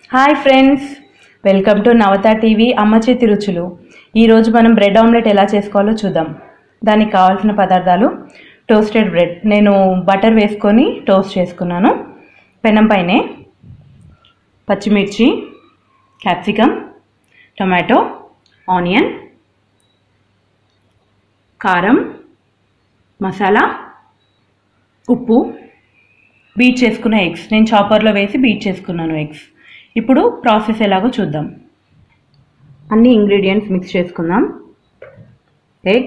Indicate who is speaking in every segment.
Speaker 1: Hi friends welcome to Navata TV అమ్మ చేతి రుచులు ఈరోజు మనం బ్రెడ్ ఆమ్లెట్ ఎలా చేసుకోవాలో చూద్దాం దానికి కావాల్సిన పదార్థాలు టోస్టెడ్ బ్రెడ్ నేను బటర్ వేసుకొని టోస్ట్ చేసుకున్నాను పెనం పైనే పచ్చిమిర్చి క్యాప్సికమ్ టొమాటో ఆనియన్ కారం మసాలా ఉప్పు బీట్ చేసుకున్న ఎగ్స్ నేను చాపర్లో వేసి బీట్ చేసుకున్నాను ఎగ్స్ ఇప్పుడు ప్రాసెస్ ఎలాగో చూద్దాం అన్ని ఇంగ్రీడియంట్స్ మిక్స్ చేసుకుందాం ఎగ్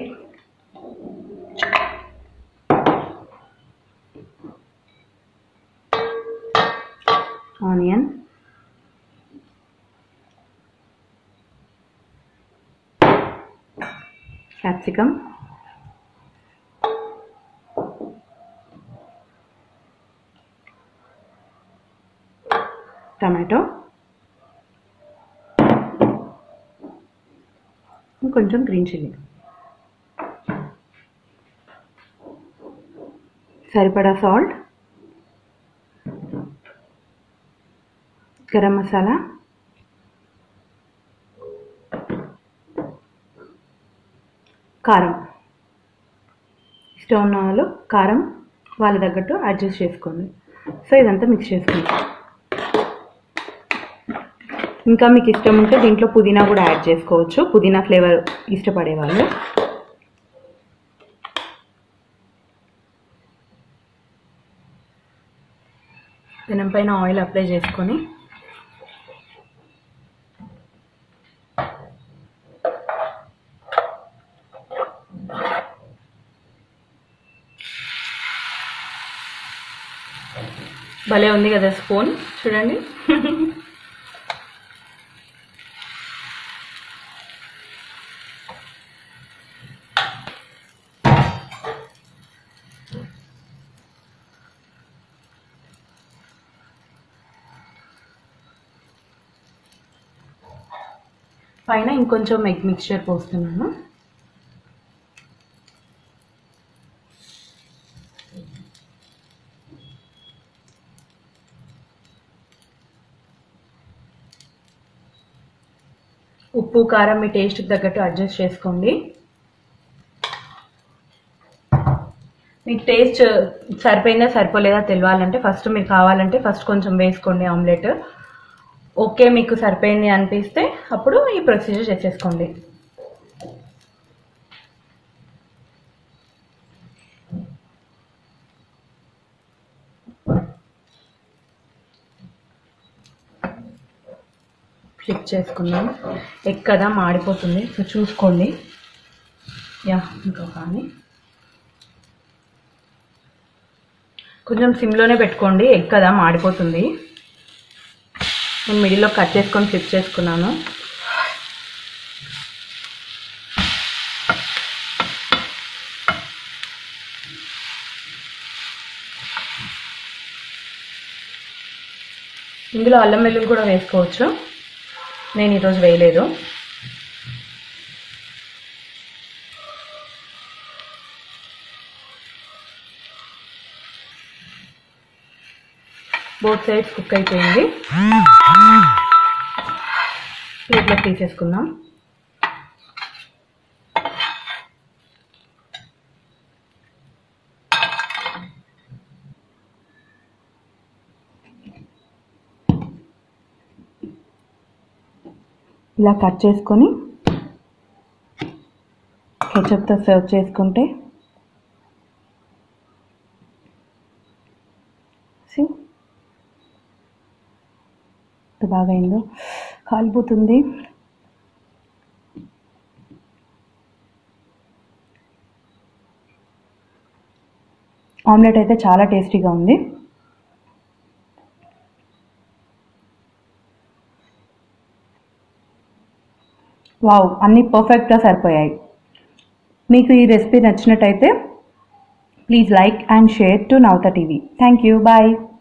Speaker 1: ఆనియన్ క్యాప్సికమ్ టమాటో కొంచెం గ్రీన్ చిల్లీ సరిపడా సాల్ట్ గరం మసాలా కారం ఇష్టం ఉన్న వాళ్ళు కారం వాళ్ళ తగ్గట్టు అడ్జస్ట్ చేసుకోండి సో ఇదంతా మిక్స్ చేసుకుంటాం ఇంకా మీకు ఇష్టం ఉంటే దీంట్లో పుదీనా కూడా యాడ్ చేసుకోవచ్చు పుదీనా ఫ్లేవర్ ఇష్టపడే వాళ్ళు పెనం పైన ఆయిల్ అప్లై చేసుకొని భలే ఉంది కదా స్పూన్ చూడండి పైన ఇంకొంచెం ఎగ్ మిక్చర్ పోస్తున్నాను ఉప్పు కారం మీ టేస్ట్కి తగ్గట్టు అడ్జస్ట్ చేసుకోండి మీకు టేస్ట్ సరిపోయిందా సరిపోలేదా తెలియాలంటే ఫస్ట్ మీరు కావాలంటే ఫస్ట్ కొంచెం వేసుకోండి ఆమ్లెట్ ఓకే మీకు సరిపోయింది అనిపిస్తే అప్పుడు ఈ ప్రొసీజర్ చేసేసుకోండి ఫ్లిప్ చేసుకుందాం ఎగ్ కదా మాడిపోతుంది సో చూసుకోండి యా ఇంకా కానీ కొంచెం సిమ్లోనే పెట్టుకోండి ఎగ్ కదా మాడిపోతుంది నేను మిడిల్లో కట్ చేసుకొని ఫ్లిప్ చేసుకున్నాను ఇందులో అల్లం వెల్లుల్లి కూడా వేసుకోవచ్చు నేను ఈరోజు వేయలేదు బోత్ సైడ్స్ కుక్ అయిపోయింది ప్లేట్లో తీసేసుకుందాం ఇలా కట్ చేసుకొని కెచప్తో సర్వ్ చేసుకుంటే See? ఎంత బాగా అయిందో కాలిపోతుంది ఆమ్లెట్ అయితే చాలా టేస్టీగా ఉంది వావ్ అన్నీ పర్ఫెక్ట్గా సరిపోయాయి మీకు ఈ రెసిపీ నచ్చినట్టయితే please like and share to Navata TV thank you bye